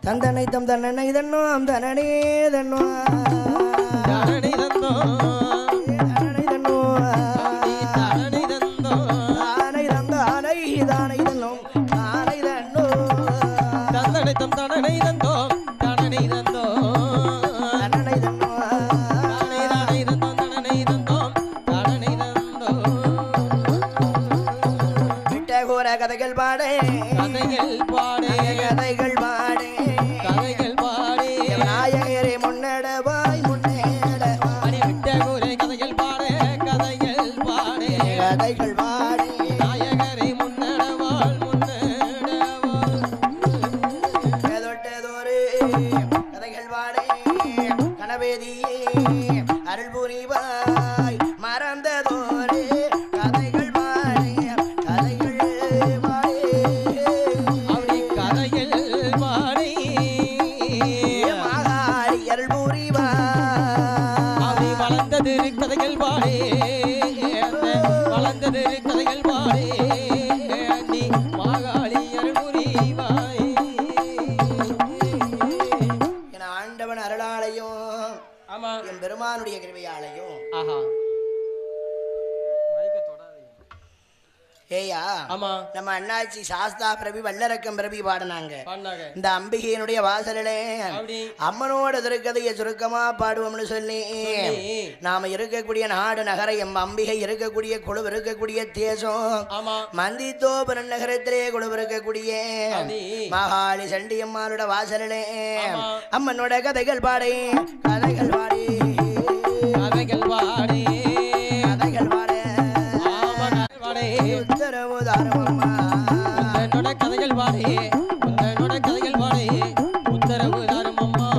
தந்தனை தம் தன்னனை தன்னோம் தனனே தன்னோ தரணி தந்தோ தனனை தன்னோ தரணி தந்தோ தானை தந்தானை தானை தன்னோம் தானை தன்னோ தந்தனை தம் தரணை தந்தோ தரணி தந்தோ தனனை தன்னோ தானை தானை தந்தோ தரணை தந்தோ தரணை தந்தோ விட்ட கூற கதைகள் பாடே கதைகள் பாடே கதைகள் பாடே கதைகள் பாடே நாயகரே முன்னடவாய் முன்னேடவாய் அடி விட்ட கூரை கதைகள் பாடே கதைகள் பாடே கதைகள் பாடே நாயகரை முன்னடவாள் முன்னடவாள் ஏதொட்டதொரு கதைகள் பாடே கணவேதியே அருள் புரிவாய் மறந்ததோரு கதைகள் பாடே கதைகள் பாடே அப்படி கதைகள் பாடி மகாரி அருள் புரிவாய் அப்படி வளர்ந்தது கதைகள் பாடி வளர்ந்தது கதைகள் பாடி நீ மாகாளி அருள்புரிவாய் என் ஆண்டவன் அருளாலையும் ஆமா என் பெருமானுடைய கிருபையாலையும் ஆஹா மைக்க தொடாதீங்க. ஏயா ஆமா நம்ம அண்ணாச்சி சாஸ்தா பிரபி வல்லரக்கம் பிரபி பாடினாங்க பாடினாங்க இந்த அம்பிகையினுடைய வாசலிலே அப்படி அம்மனோட திருக்கதையை சுருக்கமா பாடுவோம்னு சொல்லி சொல்லி. நாம இருக்கக்கூடிய நாடு நகர எம் அம்பிகை இருக்கக்கூடிய குழு இருக்கக்கூடிய தேசம் ஆமா மந்தித்தோபுரம் நகரத்திலே குழு இருக்கக்கூடிய அப்படி மகாளி சண்டி அம்மாளோட வாசலிலே ஆமா. அம்மனோட கதைகள் பாடி கதைகள் பாடி கதைகள் பாடி கதைகள் பாட ஆமா கதைகள் பாடி உத்தரவு தாரும் அம்மா உந்தனோட கதைகள் பாடி உந்தனோட கதைகள் பாடி உத்தரவு தாரும் அம்மா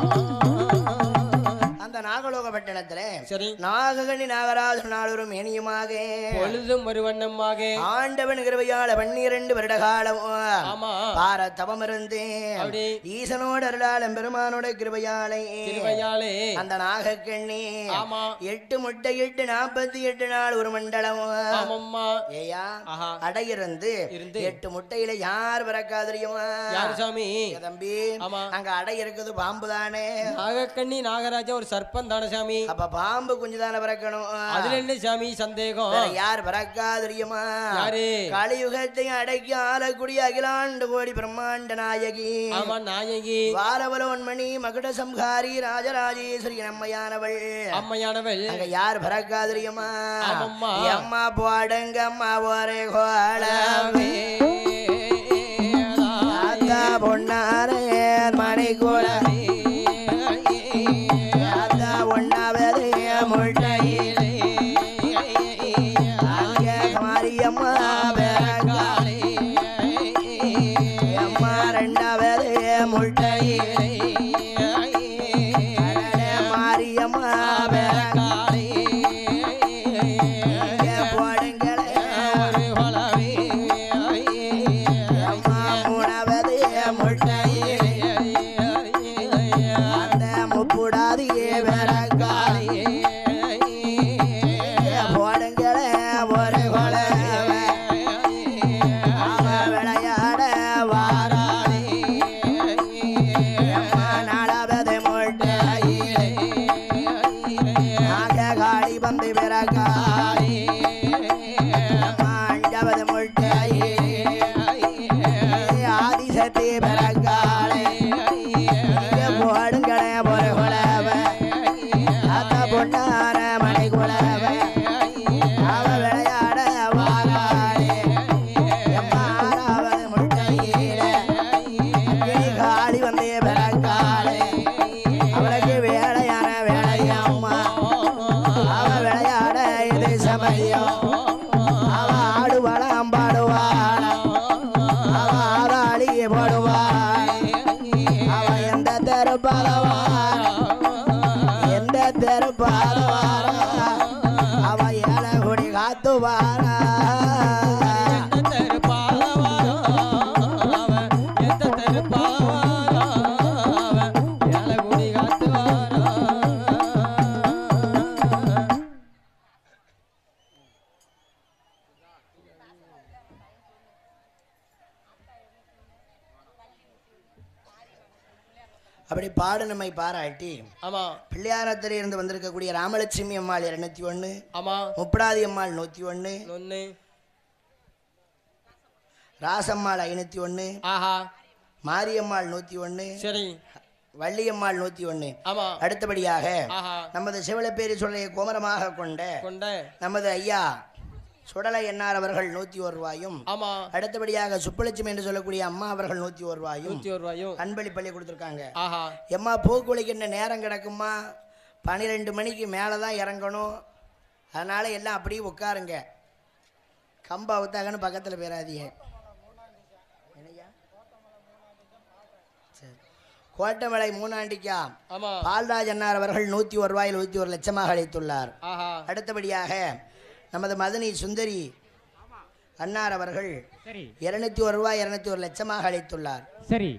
அந்த நாகலோக பட்டணத்திலே சரி நாககனி நாகராஜன் நாளொரு மேனியுமாக பொழுதும் ஒரு வண்ணமாக ஆண்டவன் கிருபையால பன்னிரண்டு வருட காலம் ஆமா பார தவம் இருந்து அப்படி ஈசனோட அருளாளம் பெருமானோட கிருபையாலை திருவையாளே அந்த நாகக்கண்ணி ஆமா எட்டு முட்டை எட்டு நாற்பத்தி எட்டு நாள் ஒரு மண்டலம் ஆமம்மா ஏயா ஆஹா அடையிருந்து இருந்து. எட்டு முட்டையில யார் பிறக்கா தெரியுமா யாரு சாமி ஏ தம்பி ஆமா. அங்க அடை இருக்குது பாம்பு தானே நாகக்கண்ணி நாகராஜா ஒரு சர்ப்பம் தானே சாமி அப்ப பாம்பு குஞ்சு தானே பிறக்கணும் அதுல என்ன சாமி சந்தேகம் வேற யார் பிறக்கா தெரியுமா யாரு கலியுகத்தை அடக்கி ஆளக்கூடிய அகிலாண்டு கோடி பிரம்மாண்ட நாயகி ஆமா நாயகி வாரவலோன்மணி மகுட சம்ஹாரி ராஜராஜேஸ்வரி நம்மையானவள் அம்மையானவள் அங்க யார் பிறக்கா தெரியுமா ஆமம்மா. அம்மா போடுங்க அம்மா ஒரே கோலமே தாத்தா பொன்னாரே மணி கூட தாத்தா ஒன்னாவது முட்டையிலே அங்கே மாரியம்மா பிறக்காளே அம்மா ரெண்டாவது முட்டையிலே அடடே மாரியம்மா பிறக்காளே இங்கே போடுங்களே அம்மா மூணாவது முட்டையிலே அந்த முப்புடாதியே பிறக்காளே போடுங்களே ஒரு கொலவே அவ விளையாட வாராளே அம்மா நாலாவது முட்டையிலே நாக காளி வந்து பிறக்காளே அம்மா அஞ்சாவது முட்டையிலே ஆதிசக்தி பிறக்காளே இங்கே போடுங்களே ஒரு கொலவே தாத்தா பொன்னார மணி குலவே அவ விளையாட வாராளே எம்மா ஆறாவது முட்டையிலே கிளி காளி வந்து பிறக்காளே அவளுக்கு வேலையான வேலையம்மா அவ விளையாட இது சமயம் அவ ஆடுவாள அம்பாடுவாள அவ ஆதாளி போடுவாள் அவ எந்த தெருப்பாலவா எந்த தெருப்பாலவாரா அவ ஏழை குடி காத்துவாரா அப்படி பாடு நம்மை பாராட்டி ஆமா பிள்ளையாரத்தில் இருந்து வந்திருக்கக்கூடிய ராமலட்சுமி அம்மாள் இருநூத்தி ஒன்று ஆமா முப்படாதி அம்மாள் நூற்றி ஒன்று ஒண்ணு ராசம்மாள் ஐநூற்றி ஒன்று ஆஹா மாரியம்மாள் நூற்றி ஒன்று சரி வள்ளியம்மாள் நூற்றி ஒன்று ஆமா அடுத்தபடியாக ஆஹா நமது சிவலப்பேரி சொல்லையை கோமரமாக கொண்ட கொண்ட நமது ஐயா சுடலை எண்ணார் அவர்கள் நூற்றி ஒரு ரூபாயும் ஆமா அடுத்தபடியாக சுப்புலட்சுமி என்று சொல்லக்கூடிய அம்மா அவர்கள் நூற்றி ஒரு ரூபாயும் நூத்தி ஒரு ரூபாயும் அன்பளி பள்ளி கொடுத்துருக்காங்க ஆஹா எம்மா பூக்குழிக்கின்ற நேரம் கிடக்குமா பன்னிரெண்டு மணிக்கு மேலே தான் இறங்கணும் அதனால் எல்லாம் அப்படியே உட்காருங்க கம்பா ஊத்தாங்கன்னு பக்கத்தில் போயிடாதீங்க என்னய்யா? சரி. கோட்டமலை மூணாண்டிக்கா ஆமா பால்ராஜ் அன்னார் அவர்கள் நூற்றி ஒரு ரூபாயில் நூற்றி ஒரு லட்சமாக அளித்துள்ளார் ஆஹா அடுத்தபடியாக நமது மதனி சுந்தரி அன்னார் அவர்கள் சரி இருநூத்தி ஒரு ரூபாய் இருநூத்தி ஒரு லட்சமாக அளித்துள்ளார் சரி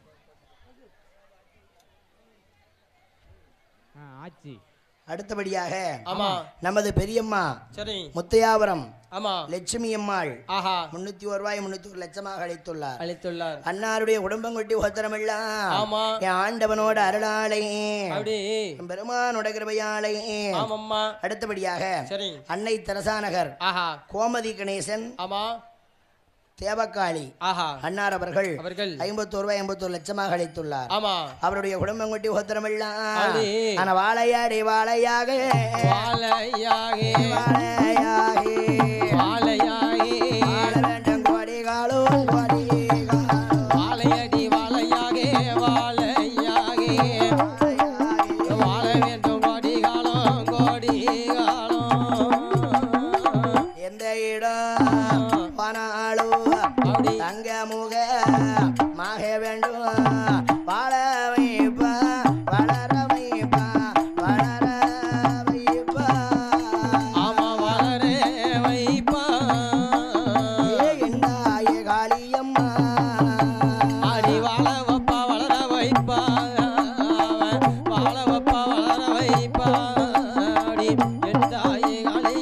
ஆ ஆச்சு அடுத்தபடியாக ஆமா நமது பெரியம்மா சரி முத்தையாவரம் ஆமா லட்சுமி அம்மாள் ஆஹா முன்னூத்தி ஒரு ரூபாய் முன்னூத்தி ஒரு லட்சமாக அளித்துள்ளார் அளித்துள்ளார் அன்னாருடைய குடும்பம் கொட்டி ஒத்தரமெல்லாம் ஆமா என் ஆண்டவனோட அருளாலே அப்படி என் பெருமானோட கிருபையாலே ஆமாம்மா அடுத்தபடியாக சரி அன்னை தெரசா நகர் ஆஹா கோமதி கணேசன் ஆமா தேவக்காளி ஆஹா அன்னார் அவர்கள் அவர்கள் ஐம்பத்தோரு ரூபாய் ஐம்பத்தோரு லட்சமாக அளித்துள்ளார் ஆமா அவருடைய குடும்பம் கொட்டி ஒத்தரமெல்லாம் அப்படி. ஆனா வாழையாடி வாழையாக வாழையாகே வாழையாகி வாழையாகே வாழ வேண்டும் கொடிகாலும் கொடிகாலும் வாழையடி வாழையாகே வாழையாகே வாழ வேண்டும் கோடி காலம் கோடி காலம் எந்த இடம் பனாலும் அப்படி தங்க முக மாக வேண்டும் வாழ வைப்பா வளர வைப்பா வளர வைப்பா ஆமா வளரே வைப்பா ஏ என்னாய காளியம்மா அடி வாழ வப்பா வளர வைப்பா வாழ வப்பா வளர வைப்பா அடி என் தாயே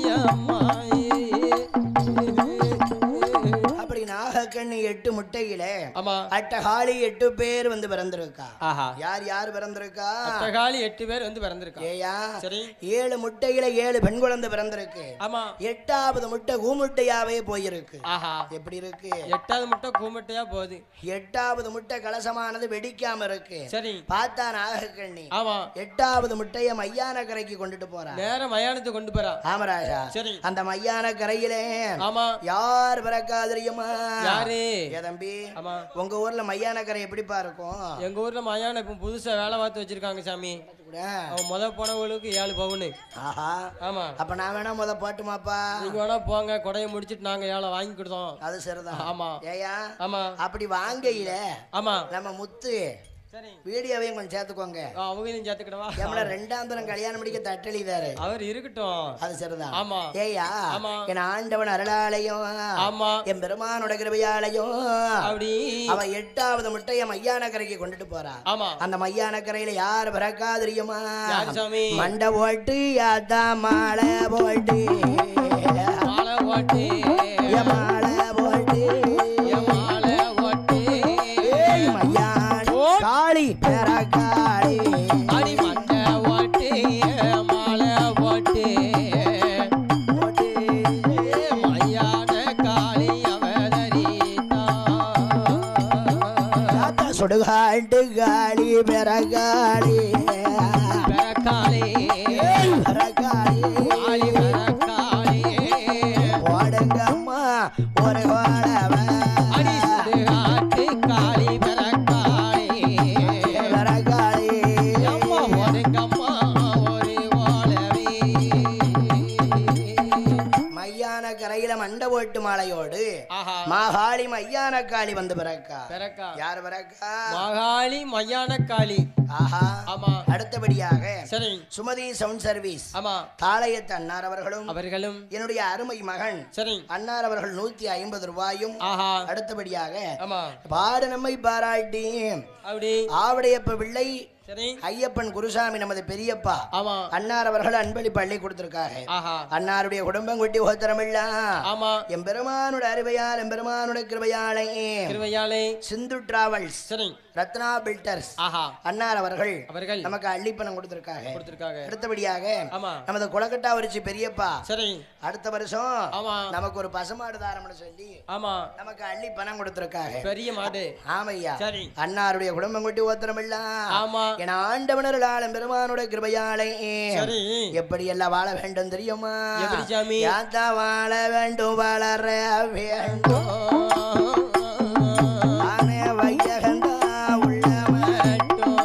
அழியம்மாயே அப்படி நாகக்கண்ணி எட்டு முட்டையிலே ஆமா அட்டகாளி எட்டு பேர் வந்து பிறந்திருக்கா ஆஹா யார் யார் பிறந்திருக்கா அட்டகாளி எட்டு பேர் வந்து பிறந்திருக்கா ஏயா சரி ஏழு முட்டையில ஏழு பெண் குழந்தை பிறந்திருக்கு ஆமா எட்டாவது முட்டை ஊமுட்டையாவே போயிருக்கு ஆஹா எப்படி இருக்கு எட்டாவது முட்டை கூமட்டையா போகுது எட்டாவது முட்டை கலசமானது வெடிக்காம இருக்கு சரி பார்த்தா நாகக்கண்ணி ஆமா எட்டாவது முட்டைய மையான கரைக்கு கொண்டுட்டு போறான் நேரம் மயானத்தை கொண்டு போறா ஆமராஜா சரி அந்த மையான கரையிலே ஆமா யார் பிறக்காதிரியுமா யாரு ஏ தம்பி ஆமா உங்க ஊர்ல மையான கரை எப்படிப்பா இருக்கும் எங்க ஊர்ல மயான இப்ப புதுசா வேலை பார்த்து வச்சிருக்காங்க சாமி கூட அவன் முத போனவங்களுக்கு ஏழு பவுனு ஆஹா ஆமா அப்ப நான் வேணா முத பாட்டுமாப்பா நீங்க வேணா போங்க கொடையை முடிச்சிட்டு நாங்க ஏழை வாங்கி கொடுத்தோம் அது சரிதான் ஆமா ஏயா ஆமா அப்படி வாங்கையில ஆமா நம்ம முத்து சரி வீடியோவையும் கொஞ்சம் சேர்த்துக்கோங்க ஆ, அவங்களையும் சேர்த்துக்கிடவா எம்மள ரெண்டாம் தரம் கல்யாணம் முடிக்க தட்டெளிதாரு அவர் இருக்கட்டும் அது சரிதான் ஆமா ஏய்யா ஆமா. என் ஆண்டவன் அருளாலையும் ஆமா என் பெருமானோட கிருபையாலையும் அப்படி அவ எட்டாவது முட்டைய மையான கரைக்கு கொண்டுட்டு போறா ஆமா அந்த மையான கரையில யார் பிறக்காதிரியுமா யாரு சாமி மண்டை போட்டு யாத்தா மாலை போட்டு மாலை ஓட்டு ஏ மாலை போட்டு என் மாலை ஓட்டு ஏய் மையான் காளி பிறக்காளி அடி மண்டை ஓட்டு மாலை ஓட்டு போட்டு மையான காளி அவதரித்தா யாத்தா சுடுகாட்டு காளி பிறகாளி பெறக்காளி பிறகாளி காளி பெறக்காளி ஓடுங்கம்மா ஒரு ஓடவ அடி சுடுகாட்டு காளி பெறக்காளி பிறகாளி அம்மா ஒதுங்கம்மா ஒரு ஓலவி மையான கரையில மண்டை ஓட்டு மாலையோடு ஆஹா மாகாளி மையான காளி வந்து பிறக்கா பெறக்கா யார் பிறக்கா மகாளி மையான காளி ஆஹா ஆமா அடுத்தபடியாக சரி சுமதி சவுண்ட் சர்வீஸ் ஆமா தாளையத்து அன்னார் அவர்களும் அவர்களும் என்னுடைய அருமை மகன் சரி அன்னார் அவர்கள் நூத்தி ஐம்பது ரூபாயும் ஆஹா அடுத்தபடியாக ஆமா பாடு நம்மை பாராட்டி அப்படி ஆவடையப்ப பிள்ளை சரி ஐயப்பன் குருசாமி நமது பெரியப்பா ஆமா அன்னார் அவர்கள் அன்பளி பள்ளி கொடுத்திருக்காங்க ஆஹா அன்னாருடைய குடும்பம் கொட்டி ஓத்திரமில்லா ஆமா எம்பெருமானோட அருவையால் எம்பெருமானோட கிருபையாலே திருவையாளே சிந்து டிராவல்ஸ் சரி ரத்னா பில்டர்ஸ் ஆஹா அன்னார் அவர்கள் அவர்கள் நமக்கு அள்ளிப்பணம் கொடுத்திருக்காங்க கொடுத்திருக்காங்க அடுத்தபடியாக ஆமா நமது குளக்கட்டா வரிச்சு பெரியப்பா சரி அடுத்த வருஷம் ஆமா நமக்கு ஒரு பசுமாடு தாரம்னு சொல்லி ஆமா நமக்கு அள்ளி பணம் கொடுத்திருக்காங்க பெரிய மாடு ஆமையா சரி அன்னாருடைய குடும்பம் கொட்டி ஓத்திரம் ஆமா என ஆண்டவனர்களாலும் பெருமானுடைய கிருபையாலே சரி எப்படி எல்லாம் வாழ வேண்டும் தெரியுமா எப்படி சாமி? யாத்தா வாழ வேண்டும் வளர வேண்டும் ஆனே வையகந்தா உள்ளவன்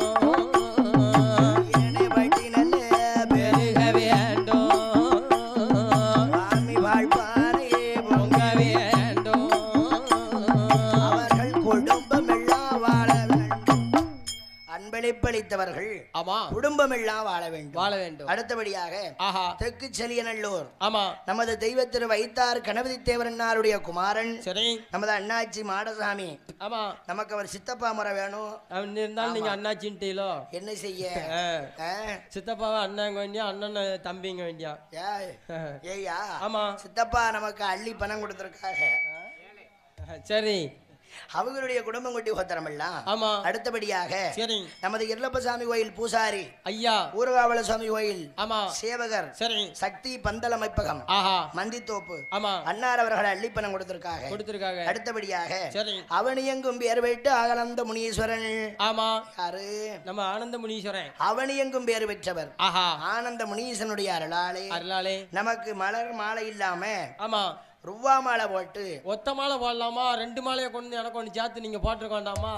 இரணை பட்டி நல்ல பெருக வேண்டும் சுவாமி வாழ்ப்பாரே பொங்க வேண்டும் அவர்கள் குடும்பம் எல்லாம் வாழ வேண்டும் அன்பளிப்பளித்தவர்கள் ஆமா குடும்பம் எல்லாம் வாழ வேண்டும் வாழ வேண்டும் அடுத்தபடியாக ஆஹா தெற்கு செலியநல்லூர் ஆமா நமது தெய்வ திரு வைத்தார் கணபதி தேவரன்னாருடைய குமாரன் சரி நமது அண்ணாச்சி மாடசாமி ஆமா நமக்கு அவர் சித்தப்பா முறை வேணும் அவன் இருந்தாலும் நீங்க அண்ணாச்சின்ட்டீங்களோ என்ன செய்ய ஆ. ஆ? சித்தப்பாவை அண்ணாங்க வேண்டியா அண்ணன் தம்பிங்க வேண்டியா ஏய், ஏய்யா ஆமா சித்தப்பா நமக்கு அள்ளி பணம் கொடுத்திருக்காங்க சரி அவங்களுடைய குடும்பம் கொட்டி ஒத்தரமெல்லாம் ஆமா அடுத்தபடியாக சரி நமது எல்லப்பசாமி கோயில் பூசாரி ஐயா ஊர்காவல சுவாமி கோயில் ஆமா சேவகர் சரி சக்தி பந்தல் அமைப்பகம் ஆஹா மந்தித்தோப்பு ஆமா அன்னார் அவர்கள் அள்ளிப்பணம் கொடுத்திருக்காங்க கொடுத்திருக்காங்க அடுத்தபடியாக சரி அவனியங்கும் பேர் வைத்து அகலந்த முனீஸ்வரன் ஆமா யாரு நம்ம ஆனந்த முனீஸ்வரன் அவனியங்கும் பேர் பெற்றவர் ஆஹா ஆனந்த முனீசனுடைய அருளாலே அருளாளே நமக்கு மலர் மாலை இல்லாம ஆமா ருவா மாலை போட்டு ஒத்த மாலை போடலாமா ரெண்டு மாலையை கொண்டு வந்து எனக்கு ஒன்று சேர்த்து நீங்க போட்டிருக்க வேண்டாமா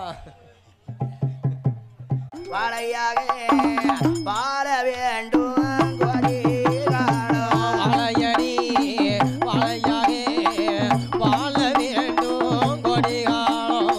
வாழையாக வாழ வேண்டும் கொடிகாலம். வாழையடி வாழையாகே வாழ வேண்டும் கொடிகாலம்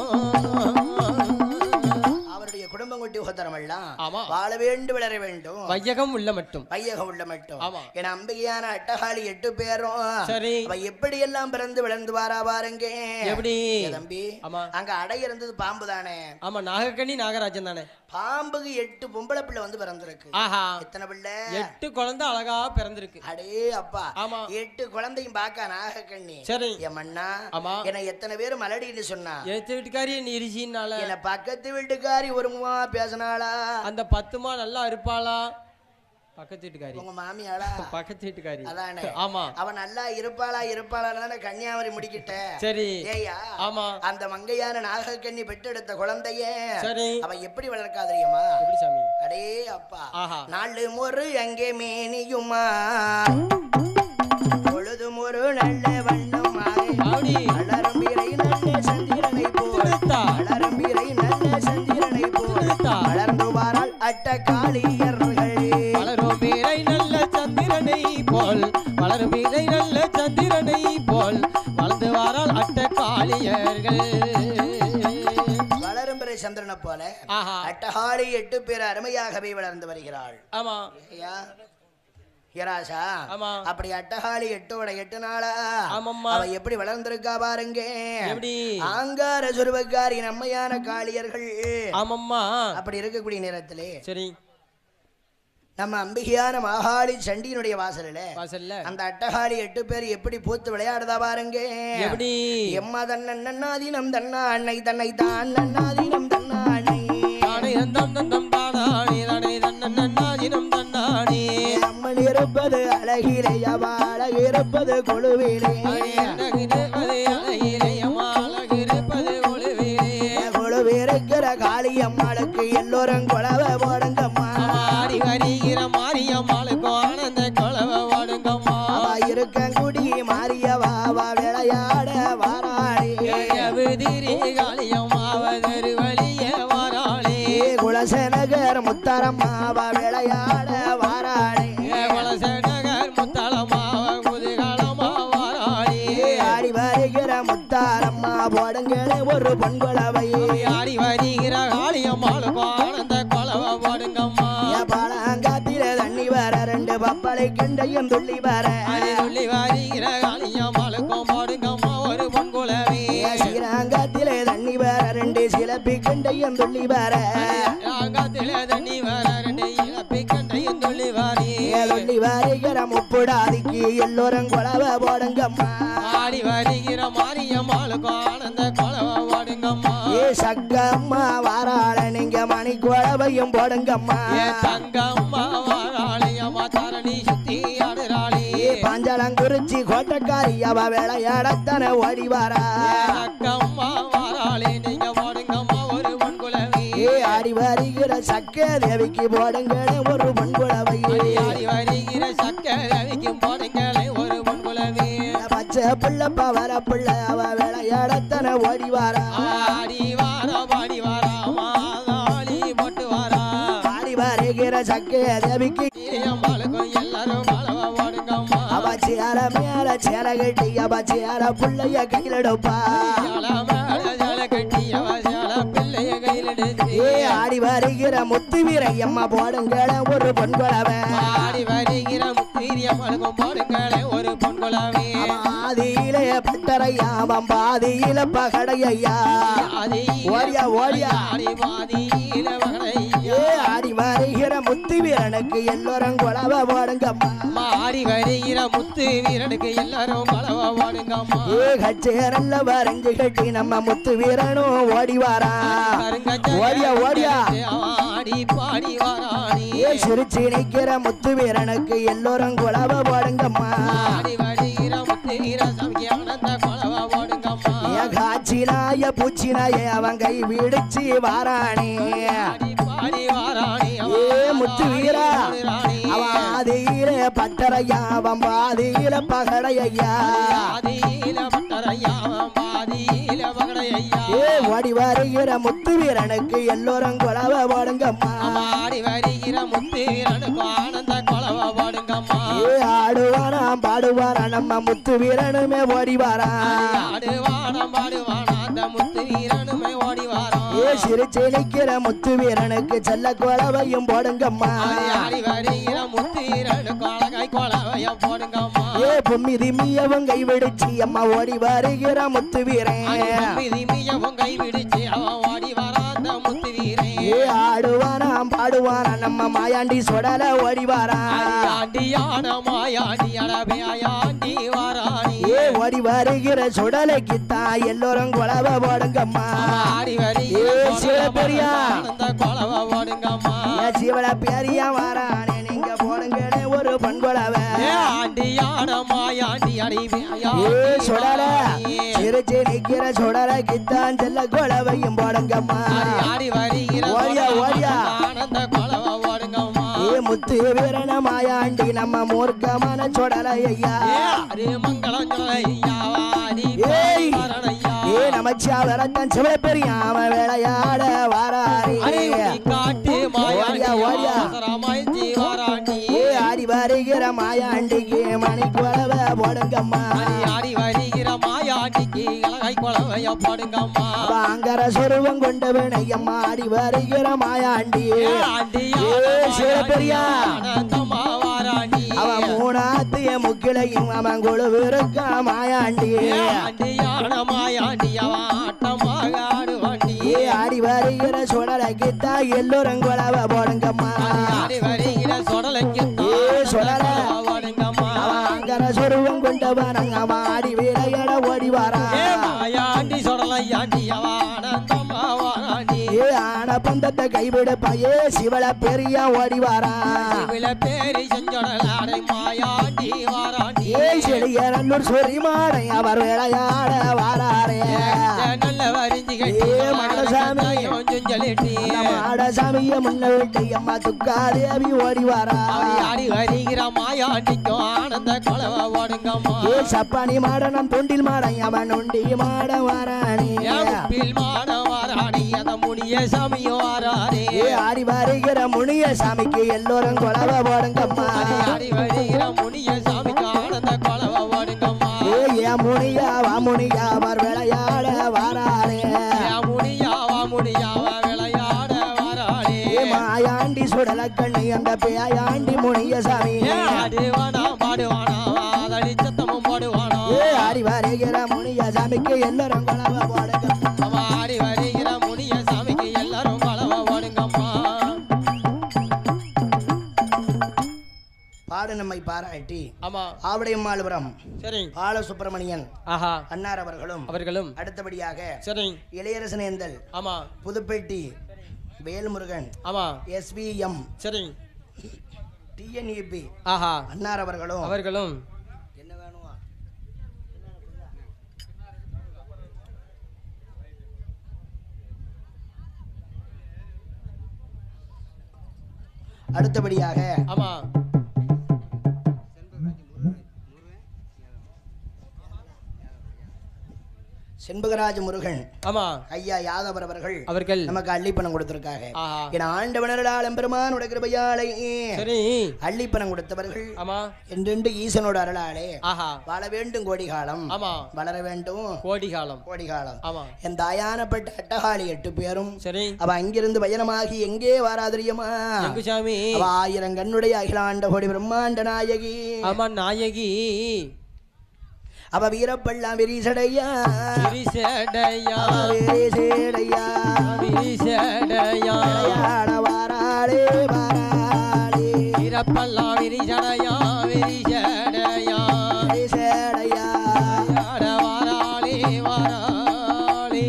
அவருடைய குடும்பம் கொட்டி உகத்தரமெல்லாம் ஆமா. வாழ வேண்டும் வளர வேண்டும் வையகம் உள்ள மட்டும் வையகம் உள்ள மட்டும் ஆமா. என் அம்பிகையான அட்டகாளி எட்டு பேரும் சரி அவ எப்படி எல்லாம் பிறந்து விளந்து வாரா பாருங்க எப்படி ஏ தம்பி ஆமா அங்க அடை இருந்தது பாம்பு தானே ஆமா நாகக்கண்ணி நாகராஜன் தானே பாம்புக்கு எட்டு பொம்பளை பிள்ளை வந்து பிறந்திருக்கு ஆஹா எத்தனை பிள்ளை எட்டு குழந்தை அழகா பிறந்திருக்கு அடே அப்பா ஆமா எட்டு குழந்தையும் பாக்க நாகக்கண்ணி சரி என் மண்ணா ஆமா என்னை எத்தனை பேர் மலடின்னு சொன்னா எழுத்து வீட்டுக்காரி நீ இருச்சின்னால என்ன பக்கத்து வீட்டுக்காரி ஒருமா பேசினாளா அந்த பத்துமா நல்லா இருப்பாளா பக்கத்து வீட்டுக்காரி உங்க மாமியாளா பக்கத்து வீட்டுக்காரி அதானே ஆமா அவ நல்லா இருப்பாளா இருப்பாளா கன்னியாகுமரி முடிக்கிட்ட சரி ஏய்யா ஆமா அந்த மங்கையான நாகக்கண்ணி பெற்றெடுத்த குழந்தைய சரி அவ எப்படி வளர்க்கா தெரியுமா எப்படி சாமி அடே அப்பா ஆஹா நாலு முறு அங்கே மேனியுமா பொழுதும் ஒரு நல்ல வண்ணமாக அப்படி வளரம்பிரை நல்ல சந்திரனை போல் திருத்தா வளரம்பிரை நல்ல சந்திரனை போல் திருத்தா வளர்ந்து வாரால் அட்ட காளியர்கள் வளரும் வீரை நல்ல சந்திரனை போல் வளரும் வீரை நல்ல சந்திரனை போல் வளர்ந்து வாரால் அட்ட காளியர்கள் வளரும்பிரை சந்திரனை போல ஆஹா அட்டகாளி எட்டு பேர் அருமையாகவே வளர்ந்து வருகிறாள் ஆமா ஐயா ஹிராசா ஆமா அப்படி அட்டகாளி எட்டோட எட்டு நாளா ஆமாம்மா அவ எப்படி வளர்ந்திருக்கா பாருங்க எப்படி ஆங்கார சுருவக்காரி நம்மையான காளியர்கள் ஆமாம்மா அப்படி இருக்கக்கூடிய நேரத்திலே சரி நம்ம அம்பிகையான மாகாளி சண்டியினுடைய வாசலில் வாசல்ல அந்த அட்டகாளி எட்டு பேர் எப்படி பூத்து விளையாடுதா பாருங்க எப்படி எம்மா தன்னன் நன்னாதீனம் தன்னா அன்னை தன்னை தான் நன்னாதீனம் தன்னா அன்னை தானே தந்தம் தந்தம் தானானே தானே தன்னன் நன்னாதினம் தன்னானே அம்மன் இருப்பது அழகிலே அவ அழகு இருப்பது கொழுவிலே அழகிருப்பது அழகிலே அம்மா அழகிருப்பது ஒளிவிலே கொழுவிருக்கிற காளி அம்மாளுக்கு எல்லோரும் குழவ போடுங்கம்மா ஆடி வருகிற மாரியம்மாளுக்கும் ஆனந்த கொலவ ஓடுங்கம்மா அவ இருக்கங்குடி மாரியவா அவ விளையாட வாராளி விதிரி காளியம்மாவதரு வழிய வாராளே குலசேனகர் முத்தரம்மா அவ விளையாட வாராளி குலசநகர் முத்தாளம்மாவ குதிகாலமா வாராளே ஆடி வருகிற முத்தாரம்மா போடுங்களே ஒரு பொன்குழவை ஆடி வருகிற காளியம்மாளுக்கும் ஆனந்த கொலவ ஓடுங்கம்மா பாலாங்காத்தில தண்ணி வர ரெண்டு பப்பளை கண்டையும் துள்ளி வர அது சொல்லி வருகிற காளியம்மாளுக்கும் ஓடுங்கம்மா ஒரு பொன்குலவே ஸ்ரீரங்கத்திலே தண்ணி வர ரெண்டு சிலப்பி கண்டையும் துள்ளி வர ராகத்திலே தண்ணி வர ரெண்டு இழப்பி கண்டைய சொல்லி வாரி ஏழொல்லி வருகிற முப்புடாதிக்கு எல்லோரும் குழவ போடுங்கம்மா ஆடி வருகிற மாரியம்மாளுக்கும் ஆனந்த கொலவ ஓடுங்கம்மா ஏ சக்கம்மா வாராள நீங்க மணி குழவையும் போடுங்கம்மா ஏ தங்கம்மா வாராளியம்மா தரணி சுத்தி ஆடுறாளி ஏ பாஞ்சலங்குறிச்சி கோட்டக்காரி அவ விளையாடத்தானே ஓடி வாரா ஏ அக்கம்மா வாராளி நீங்க ஓடுங்கம்மா ஒரு பொன்குலவி ஏ ஆடி வருகிற சக்க தேவிக்கு போடுங்க ஒரு மண்குழவை ஆடி வருகிற சக்கரவிக்கும் போடுங்களே ஒரு பொன்குலவி பச்சை புள்ள பவர புள்ள அவ விளையாடத்தானே ஓடி வாரா ஆடி வாரா பாடி வாரா மாதாளி போட்டு வாரா ஆடி வருகிற சக்க தேவிக்கு அம்மாளுக்கும் எல்லாரும் பலவ ஓடுங்கம்மா அவ சேர மேல சேர கட்டி அவ சேர புள்ளைய கையில் எடுப்பா ஜால மேல ஜால கட்டி அவ ஜால பிள்ளைய கையில் எடுத்து ஏ ஆடி வருகிற முத்து வீரையம்மா போடுங்க ஒரு பொன்குழவை ஆடி வருகிற முத்தீரியம்மளுக்கும் போடுங்களே ஒரு பொன்குலவி ஆதியிலே பட்டரையா அவன் பாதியில பகடையா ஓடியா, ஓடியா. ஆடி பாதியில மகனையா ஏ ஆடி வருகிற முத்து வீரனுக்கு எல்லோரும் குழவ போடுங்கம்மா மாறி வருகிற முத்து வீரனுக்கு எல்லாரும் பலவ ஓடுங்கம்மா ஏ கச்சேரல்ல வரைஞ்சு கட்டி நம்ம முத்து வீரனும் ஓடி வாரா ஓடியா ஓடியா ஆடி பாடி வாராணி ஏ சிரிச்சு நிக்கிற முத்து வீரனுக்கு எல்லோரும் குழவ போடுங்கம்மா ஆடி வருகிற முத்து வீர சாமிக்கு ஆனந்த கொலவ ஓடுங்கம்மா ஏ காய்ச்சினாய பூச்சினாய அவன் கை விடிச்சு வாரானே ஆடி பாடி வாராணி ஏ முத்து வீரா அவன் ஆதியிலே பட்டரையா அவன் பாதியில பகடையா ஆதியில பட்டரையா பாதியில மகனையா ஏ ஓடி வருகிற முத்து வீரனுக்கு எல்லோரும் குழவ போடுங்கம்மா ஆடி வருகிற முத்து வீரனுக்கு ஆனந்த கொலவ ஓடுங்கம்மா ஏ ஆடுவானாம் பாடுவாரா நம்ம முத்து வீரனுமே ஓடி வாரா ஆடுவானம் பாடுவானா அந்த முத்து வீரனுமே ஓடி வாரான் ஏ சிரிச்சு நிக்கிற முத்து வீரனுக்கு செல்ல குழவையும் போடுங்கம்மா ஆடி ஆடி வருகிற முத்து வீரனுக்கு அழகாய் கொலவைய போடுங்கம்மா ஏ பொம்மி திம்மியவும் கை விடுச்சு அம்மா ஓடி வருகிற முத்து வீரன் மிதிமியவும் கை பிடிச்சு அவன் ஓடி வரான் அந்த முத்து வீரன் ஏ ஆடுவானாம் பாடுவானா நம்ம மாயாண்டி சொடல ஓடி வாரா ஆண்டியான மாயாண்டி அடபியாண்டி வாராணி ஏ ஓடி வருகிற சுடலைக்குத்தான் எல்லோரும் குழவ போடுங்கம்மா ஆடி வருகிற ஏ சிவபெரியா. அந்த கொலவ ஓடுங்கம்மா ஏ சிவல பெரியா வாரானே நீங்க போடுங்கன்னு ஒரு பண்புலவ ஏ ஆண்டியான மாயாண்டி ஏ சுடல சிரிச்சு நிக்கிற சுடலைக்குத்தான் செல்ல குழவையும் போடுங்கம்மா ஆடி ஆடி வருகிற ஓடியா, ஓடியா. ஆனந்த கொலவ ஓடுங்கம்மா ஏ முத்து வீரன மாயாண்டி நம்ம மூர்க்கமான சுடலையா ஏ ஹரி மங்களம் சொல்லையா வாடி ஏய். பாரணய்யா ஏ நமச்சியாவரத்தான் சிவல பெரியா அவன் விளையாட வாராரே அரே உனி காட்டு மாயாண்டி ஓடியா, ஓடியா. அவசரமாய்ச்சி வாராண்டி ஏ ஆடி வருகிற மாயாண்டிக்கு மணி குழவ போடுங்கம்மா ஆடி ஆடி வருகிற மாயாண்டிக்கு அழகை கொலவைய போடுங்கம்மா வாங்கற சொருவம் கொண்டவனை அம்மா ஆடி வருகிற மாயாண்டி ஏ ஆண்டியா ஏ சிவபெரியா. ஆனந்தமா வாராண்டி அவன் மூணாத்திய முக்கிலையும் அவன் குழுவிருக்க மாயாண்டி ஏ ஆண்டியான மாயாண்டி அவன் ஆட்டமாக ஆடுவாண்டி ஏ ஆடி வருகிற சுடலைக்குத்தான் எல்லோரும் குழவ போடுங்கம்மா ஆடி வருகிற சொடலைக்கு ஏ சுடல. போடுங்கம்மா அவன் அங்கர சொருவம் கொண்டவன் அவன் ஆடி விளையாட ஓடி வாரா ஏ மாயாண்டி சொடலையாண்டி அவன் ஆனந்தமா வாராண்டி ஏ ஆன பந்தத்தை கைவிடுப்பா ஏ சிவல பெரிய ஓடி வாரா இவில பேரி செஞ்சொடலாடை மாயாண்டி வாராண்டி ஏ செடியரன்னூர் சொறி மாடை அவர் விளையாட வாராரே நல்ல வரிஞ்சு கட்டி ஏ மடசாமி. கொஞ்சம் சொல்லிட்டு நம்ம ஆடசாமிய முன்ன விட்டு அம்மா துக்காதேவி ஓடி வாரா ஆடி ஆடி வருகிற மாயாண்டிக்கும் ஆனந்த கொலவ ஓடுங்கம்மா ஏ சப்பானி மாடனம் தொண்டில் மாடை அவன் உண்டி மாட வாரானே ஏப்பில் மான வாராணி அத முடிய சாமியோ வாராரே ஏ ஆடி வருகிற முனிய சாமிக்கு எல்லோரும் கொலவ போடுங்கம்மா ஆடி ஆடி வருகிற முடிய சாமிக்கு ஆனந்த கொலவ ஓடுங்கம்மா ஏ ஏ முனியா வா முனியா அவர் விளையாட வாராரே ஏ முடியாவா முடியாவா விளையாட வாராளே ஏ மாயாண்டி சுடல கண்ணி அந்த பேயாண்டி முனிய சாமி ஏ ஆடுவானா பாடுவானா வாதளி சத்தமும் போடுவானா ஏ ஆடி வருகிற முனிய சாமிக்கு எல்லோரும் கொலவ போடுங்க அவன் ஆடி வருகிற முடிய சாமிக்கு எல்லாரும் கொலவ ஓடுங்கம்மா பாடு நம்மை பாராட்டி ஆமா ஆவடையம்மாளுபுரம் சரி பாலசுப்பிரமணியன் ஆஹா அன்னார் அவர்களும் அவர்களும் அடுத்தபடியாக சரி இளையரசனேந்தல் ஆமா புதுப்பேட்டி வேல்முருகன் ஆமா எஸ்விஎம் சரி டிஎன்இபி ஆஹா அன்னார் அவர்களும் அவர்களும் என்ன வேணுமா அடுத்தபடியாக ஆமா செண்பகராஜ முருகன் ஆமா ஐயா யாதவர் அவர்கள் அவர்கள் நமக்கு அள்ளிப்பணம் கொடுத்திருக்காங்க ஆஹா என ஆண்டவனர்களால் எம்பெருமானோட கிருபையாலே சரி அள்ளிப்பணம் கொடுத்தவர்கள் ஆமா என்றென்று ஈசனோட அருளாலே ஆஹா வாழ வேண்டும் கோடி காலம் ஆமா வளர வேண்டும் கோடி காலம் கோடி காலம் ஆமா என் தாயானப்பட்ட அட்டகாளி எட்டு பேரும் சரி அவ அங்கிருந்து பயணமாகி எங்கே வாராதிரியமா எங்கு சாமி அவ ஆயிரம் கண்ணுடைய அகிலாண்ட கோடி பிரம்மாண்ட நாயகி ஆமா நாயகி அவ வீரப்பள்ளம் விரிசடையா விரிசடையா விரிசடையா விரிசடையா விளையாட வாராளே வாராளே இறப்பல்லா விரிசடையா விரிசடையா விரிசடையா ஆட வாராளே வாராளே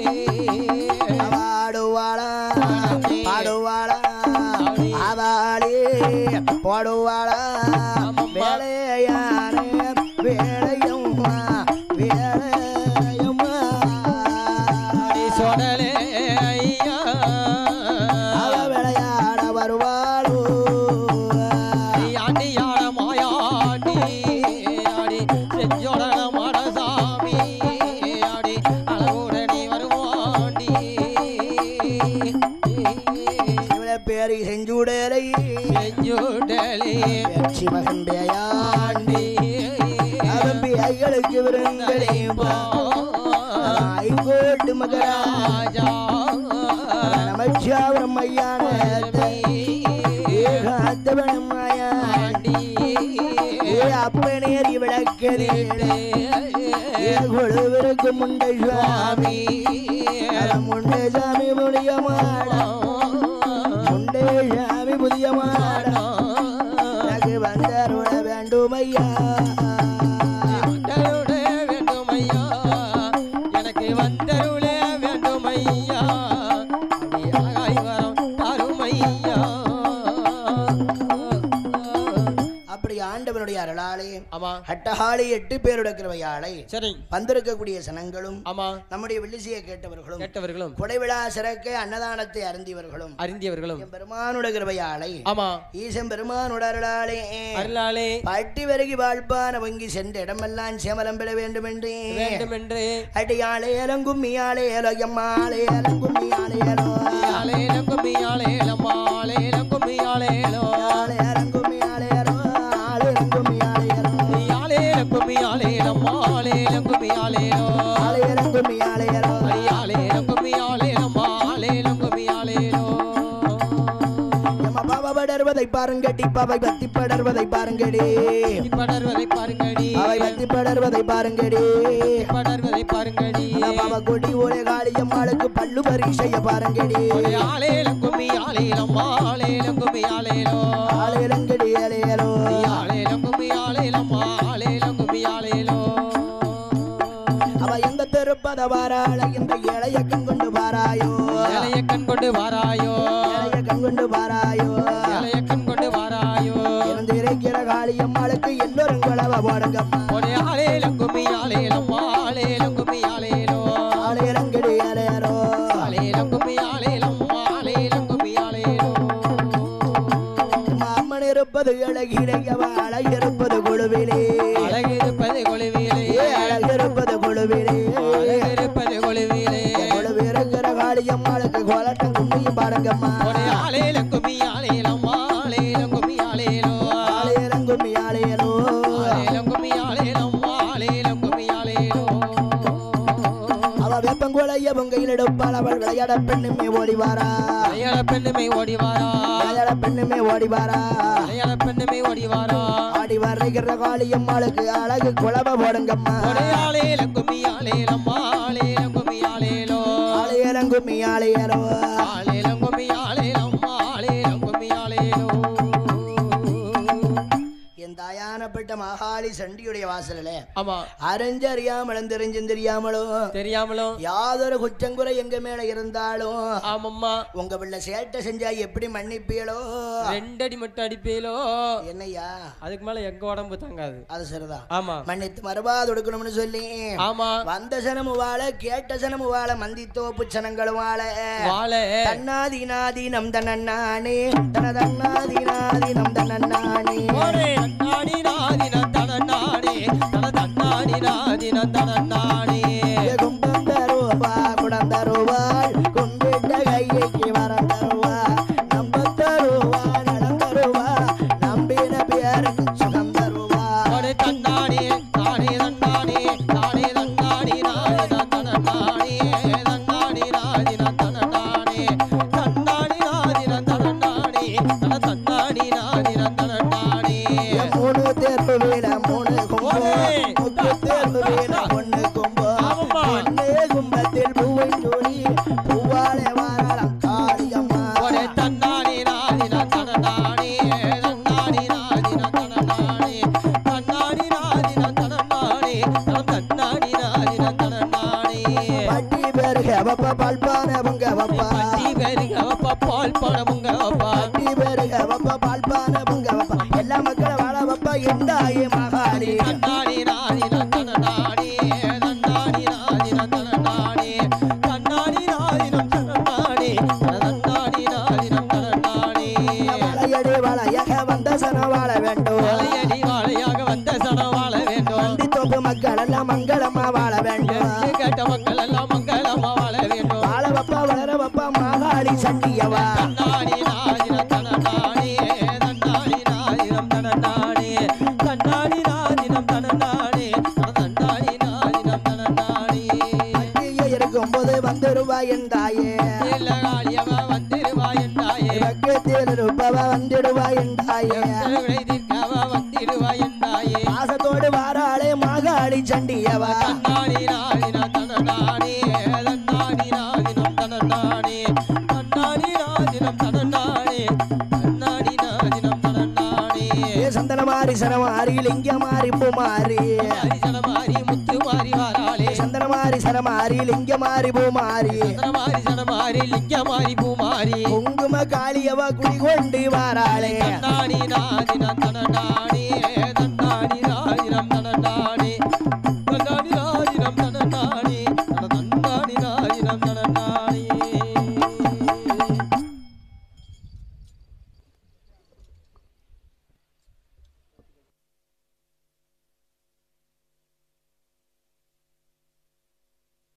பாடுவாளா பாடுவாளா அவாளே பாடுவாளா வேலையான வேலையம்மா வேலையம்மா அடி சொடலே ஐயா அவ விளையாட வருவாளோ நீ ஆண்டியாட மாயாண்டி ஆடி செஞ்சோடன மடசாமி ஆடி அழகுடனே வருவாண்டி இவளை பேரை செஞ்சுடலை செஞ்சுடலே வெற்றி மகன் பேயாண்டி ஆண்டி அவன் பேய்களுக்கு விருந்தளே ஐகோட்டு மகரா ராஜா நமச்சியாவரம் ஐயான ஏகாத்தவனம் மாயாண்டி ஏ அப்பனேறி விளக்கதே ஏ கொழுவிற்கு முண்டை சுவாமி அவன் முண்டை சாமி புதிய மாட முண்டை சாமி புதிய மாட எனக்கு வந்தருள வேண்டும் ஐயா வந்தருளே வேண்டுமையா எனக்கு வந்தருளே வேண்டுமையா அடி அழகாய் வரம் தருமையா அப்படி ஆண்டவனுடைய அருளாலே ஆமா அட்டகாளி எட்டு பேருடைய கிருபையாளை சரி வந்திருக்கக்கூடிய சனங்களும் ஆமா நம்முடைய வெள்ளிசையை கேட்டவர்களும் கேட்டவர்களும் கொடைவிழா சிறக்க அன்னதானத்தை அருந்தியவர்களும் அறிந்தியவர்களும் என் பெருமானுடைய கிருபையாளை ஆமா ஈசன் பெருமானுடைய அருளாலே அருளாலே பட்டி வருகி வாழ்ப்பான வங்கி சென்ற இடமெல்லாம் சேமலம் பெற வேண்டும் என்று வேண்டுமென்று அடியாளே அலங்கும் மியாளே அலோயம்மாளே அலங்கும் மியாளே அலோ ஆலேலம் கும்மியாலேலம் ஆலேலம் கும்மியாலேலோ ஆளே அலங்கும் மியாளே அலோ ஆளே அலங்கும் மியாளே அலோ ஆலேலம் கும்மியாலேலம் ஆலேலம் கும்மியாலேலோ ஆளே அலங்கும் மியாளே அலோ ஆலேலம் கும்மியாலேலம் ஆலேலம் கும்மியாலேலோ எம்ம பாவ படர்வதை பாருங்கடி பாவை பத்தி படர்வதை பாருங்கடி படர்வதை பாருங்கடி அவை பத்தி படர்வதை பாருங்கடி படர்வதை பாருங்கடி பாவ கொடி ஒரே காளியம்மாளுக்கு பல்லு பரீட்சைய பாருங்கடி ஆலேலம் கும்மியாலேலம் ஆலேலம் கும்மியாலேலோ ஆளையலங்கடி அலையலோ ஆலேலம் கும்மியாலேலம் ஆலேலம் கும்மியாலேலோ அவ எங்க திருப்பத வாராள இந்த இளைய கண் கொண்டு பாராயோ ஏழைய கண் கொண்டு வாராயோ இளைய கண் கொண்டு பாராயோ ஏழைய கண் கொண்டு வாராயோ இருந்து இருக்கிற காளியம்மாளுக்கு எல்லோரும் குழவ போடுங்கம்மா ஒரே ஆலேலம் கும்மி ஆலேலம் ஆலேலம் கும்மி ஆலேலோ ஆளையலங்கடி அலையலோ ஆலேலம் கும்மி ஆலேலம் ஆலேலம் கும்மி ஆலேலோ அம்மன் இருப்பது அழகிடையவ அழகிருப்பது குழுவிலே அழகிருப்பது கொழுவிலே ஏ அழகிருப்பது குழுவிலே அழகிருப்பது கொழுவிலே குழுவி இருக்கிற காளியம்மாளுக்கு கோலட்டம் கும்மியும் பாடுங்கம்மா ஒரே ஆலேலம் கும்மி ஆலேலம் ஆலேலம் கும்மி ஆலேலோ ஆளையலங்கும்மி ஆளையலோ ஆலேலம் கும்மி ஆலேலம் ஆலேலம் கும்மி ஆலேலோ அவ வேப்பங்குளைய பொங்கையில் எடுப்பாள் அவள் விளையாட பெண்ணுமே ஓடி வாரா அலையாள பெண்ணுமை ஓடி வாரா விளையாட பெண்ணுமே ஓடி வாரா அலையாள பெண்ணுமை ஓடி வாரா ஆடி வர்ற காளியம்மாளுக்கு அழகு குழவ போடுங்கம்மா ஒரே ஆலேலம் கும்மி ஆலேலம் ஆலேலம் கும்மி ஆலேலோ ஆளையலங்கும்மி ஆளையலோ ஆலேலம் கும்மி ஆலேலம் ஆலேலம் கும்மி ஆலேலோ சண்டியுடைய வாசல்ல ஆமா அறிஞ்சறியாமலும் தெரிஞ்சும் தெரியாமலும் தெரியாமலும் யாதொரு குற்றங்குறை எங்க மேல இருந்தாலும் ஆமாம்மா உங்க பிள்ளை சேட்டை செஞ்சா எப்படி மன்னிப்பீளோ ரெண்டடி மட்டும் அடிப்பீலோ என்னய்யா அதுக்கு மேல எங்க உடம்பு தாங்காது அது சரிதான் ஆமா மன்னித்து மறுபாது கொடுக்கணும்னு சொல்லி ஆமா வந்த சனமு வாழ கேட்ட சனமு வாழ மந்தித்தோப்பு சனங்களும் வாழ வாழை தன்னாதீனாதீனம் தன்னானே தன தன்னாதீனாதீனம் தன்னானே ஓரே தன்னாடி நாதின தனநாடே தன தன்னாடி நாதின தனநாடே கும்பம் தருவா குடம் தருவாள் கும்பிட்ட கையைக்கு வரம் தருவா நம்ப தருவா நடம் தருவா நம்பின பேருக்கு சுகம் தருவா ஓரே தன்னாடி தானே தன்னாடி தானே தன்னாடி நாதின தனநாடே தன்னாடி நாதின தனநாடே தன்னாடி நாதின தனநாடே தன தன்னாடி நாதின தனநாடே மூணு தேர்வு வீட மூணு கும்பம் ஓரே. முக்கு தேர்வு வீட ஒண்ணு கும்பம் ஆமாம்மா. ஒன்னே கும்பத்தில் பூவை சூடி பூவாலே வாழலாம் காளியம்மா ஒரே தன்னாடி நாதின தனநாடே தன்னாடி நாதின தனநாடே தன்னாடி நாதின தனநாடே தன தன்னாடி நாதின தனநாடே பட்டி பேரு ஹெவப்ப பல்பான பொங்க வப்பா பட்டி பேருங்க அப்பா பால் பணமுங்க அப்பா பட்டி பேரு ஹெவப்ப பல்பான பொங்க வப்பா எல்லா மக்களும் வாழ வப்பா எந்தாயே மகாளி தன்னாடி நாதின தனநாடே தன்னாடி நாதின தனநாடே தன்னாடி நாதினம் தனநாடே தன்னாடி நாதினம் தனநாடே வளையடி வளையக வந்த சன வாழ வேண்டும் வாழையடி வாழையாக வந்த சனம் வாழ வேண்டும் வண்டி தோப்பு மக்கள் எல்லாம் மங்களமா வாழ வேண்டும் என்று கேட்ட மக்கள் எல்லாம் மங்களமா வாழ வேண்டும் வாழ வப்பா வளர வப்பா மகாளி சண்டியவா தன்னாடி நாதினம் தனநாடே தன்னாடி நாதினம் தனநாடே தன்னாடி நாதினம் தனநாடே தன்னாடி நாதினம் தனநாடே பட்டியை இருக்கும் போது வந்துருவா என்றாயே இல்லகாளியவ வந்திருவா என்றாயே பக்கத்தில் இருப்பவ வந்துடுவா என்றாயே விடை தீர்க்கவ வந்திடுவா என்றாயே பாசத்தோடு வாராளே மகாளி சண்டியவா தன்னாடி நாதினம் தனநாடே தன்னாடி நாதினம் தனநாடே தன்னாடி நாதினம் தனநாடே தன்னாடி நாதினம் தனநாடே ஏ சந்தன மாறி சரமாரி லிங்க மாறி பூமாரி ஹரிசன மாறி முத்து மாறி வாராளே சந்தன மாறி சரமாரி லிங்க மாறி பூமாரி சந்திர மாறி சன மாறி லிங்க மாறி பூமாரி குங்கும காளியவ குடி கொண்டு வாராளே தன்னாடி நாதினம் தனநாடே